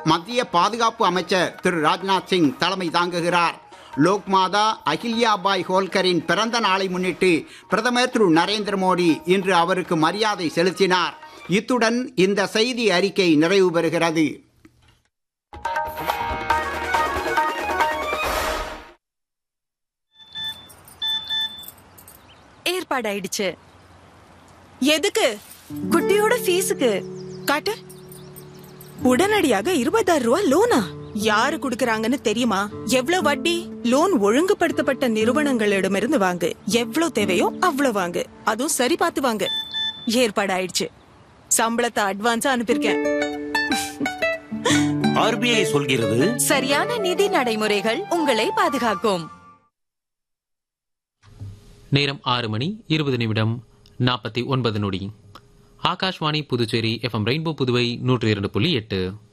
மத்திய பாதுகாப்பு அமைச்சர் திரு ராஜ்நாத் சிங் தலைமை தாங்குகிறார் லோக்மாதா அகில்யாபாய் ஹோல்கரின் பிறந்த நாளை முன்னிட்டு பிரதமர் திரு நரேந்திர மோடி இன்று அவருக்கு மரியாதை செலுத்தினார் இத்துடன் இந்த செய்தி அறிக்கை நிறைவு பெறுகிறது ஏற்பாடாயிடுச்சு எதுக்கு குட்டியோட ஃபீஸுக்கு காட்டு உடனடியாக இருபதாயிரம் ரூபாய் லோனா யாரு குடுக்கறாங்கன்னு தெரியுமா எவ்வளவு வட்டி லோன் ஒழுங்குபடுத்தப்பட்ட நிறுவனங்களிடமிருந்து வாங்கு எவ்வளவு தேவையோ அவ்வளவு வாங்கு அதுவும் சரி பார்த்து வாங்கு ஏற்பாடாயிடுச்சு சம்பளத்தை அட்வான்ஸா அனுப்பியிருக்கேன் ஆர்பிஐ சொல்கிறது சரியான நிதி நடைமுறைகள் உங்களை பாதுகாக்கும் நேரம் ஆறு மணி இருபது நிமிடம் நாற்பத்தி ஒன்பது நொடி ஆகாஷ்வாணி புதுச்சேரி எஃப்எம் ரெயின்போ புதுவை நூற்றி இரண்டு புள்ளி எட்டு